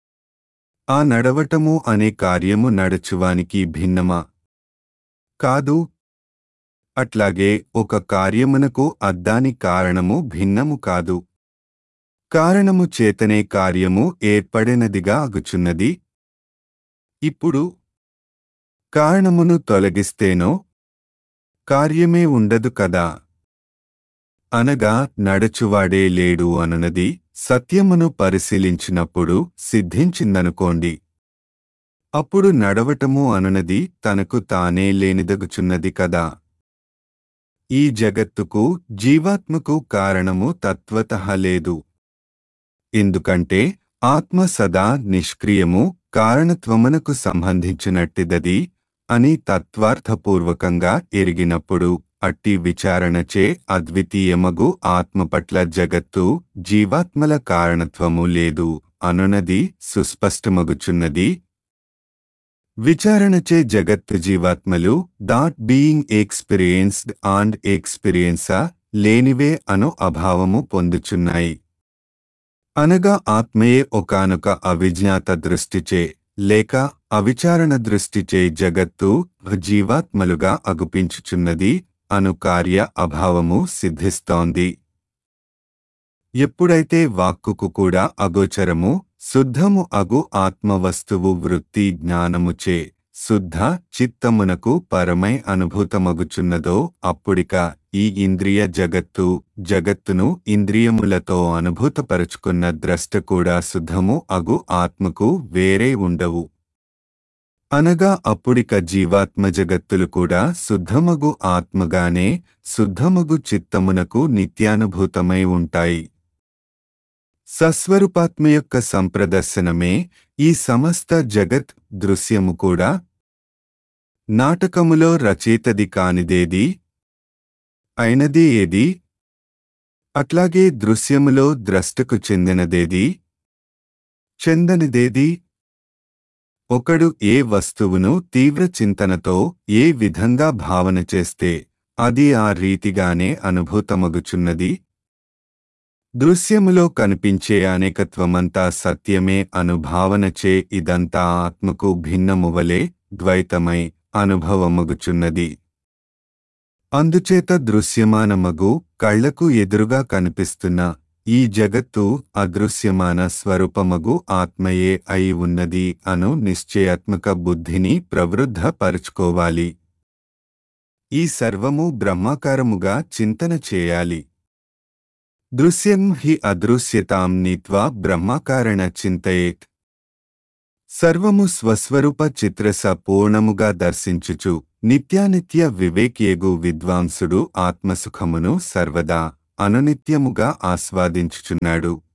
ఆ నడవటము అనే కార్యము నడచువానికి భిన్నమా కాదు అట్లాగే ఒక కార్యమునకు అద్దాని కారణము భిన్నము కాదు కారణము చేతనే కార్యము ఏర్పడినదిగా అగుచున్నది ఇప్పుడు కారణమును తొలగిస్తేనో కార్యమే ఉండదు కదా అనగా నడచువాడే లేడు అనునది సత్యమును పరిశీలించినప్పుడు సిద్ధించిందనుకోండి అప్పుడు నడవటము అనునది తనకు తానే లేనిదగుచున్నది కదా ఈ జగత్తుకు జీవాత్మకు కారణము తత్వతః లేదు ఎందుకంటే ఆత్మ సదా నిష్క్రియము కారణత్వమునకు సంబంధించినట్టిదది అని తత్వార్థపూర్వకంగా ఎరిగినప్పుడు అట్టి విచారణచే అద్వితీయమగు ఆత్మ పట్ల జగత్తు జీవాత్మల కారణత్వము లేదు అనునది సుస్పష్టమగుచున్నది విచారణచే జగత్తు జీవాత్మలు that being experienced and experiencer లేనివే అను అభావము పొందుచున్నాయి అనగా ఆత్మయే ఒకానొక అవిజ్ఞాత దృష్టిచే లేక అవిచారణ దృష్టిచే జగత్తు జీవాత్మలుగా అగుపించుచున్నది అను కార్య అభావము సిద్ధిస్తోంది ఎప్పుడైతే వాక్కుకు కూడా అగోచరము శుద్ధము అగు ఆత్మవస్తువు వృత్తి జ్ఞానముచే శుద్ధ చిత్తమునకు పరమై అనుభూతమగుచున్నదో అప్పుడిక ఈ ఇంద్రియ జగత్తు జగత్తును ఇంద్రియములతో అనుభూతపరుచుకున్న ద్రష్ట కూడా శుద్ధము అగు ఆత్మకు వేరే ఉండవు అనగా అప్పుడిక జీవాత్మ జగత్తులు కూడా శుద్ధమగు ఆత్మగానే శుద్ధమగు చిత్తమునకు నిత్యానుభూతమై ఉంటాయి సస్వరూపాత్మ యొక్క సంప్రదర్శనమే ఈ సమస్త జగత్ దృశ్యము కూడా నాటకములో రచయితది కానిదేది అయినది ఏది అట్లాగే దృశ్యములో ద్రష్టకు చెందినదేది చెందనిదేది ఒకడు ఏ వస్తువును తీవ్ర చింతనతో ఏ విధంగా భావన చేస్తే అది ఆ రీతిగానే అనుభూతమగుచున్నది దృశ్యములో కనిపించే అనేకత్వమంతా సత్యమే అనుభావనచే ఇదంతా ఆత్మకు భిన్నమువలే ద్వైతమై అనుభవమగుచున్నది అందుచేత దృశ్యమానమగు కళ్లకు ఎదురుగా కనిపిస్తున్న ఈ జగత్తు అదృశ్యమాన స్వరూపమగు ఆత్మయే అయి ఉన్నది అను నిశ్చయాత్మక బుద్ధిని ప్రవృద్ధపరుచుకోవాలి ఈ సర్వము బ్రహ్మాకారముగా చింతన చేయాలి దృశ్యం హి అదృశ్యతాం నీత్వా బ్రహ్మాకారణ చింతయేత్ సర్వము స్వస్వరూప చిత్రస పూర్ణముగా దర్శించుచు నిత్యానిత్య వివేకియగు విద్వాంసుడు ఆత్మసుఖమును సర్వదా అనునిత్యముగా ఆస్వాదించుచున్నాడు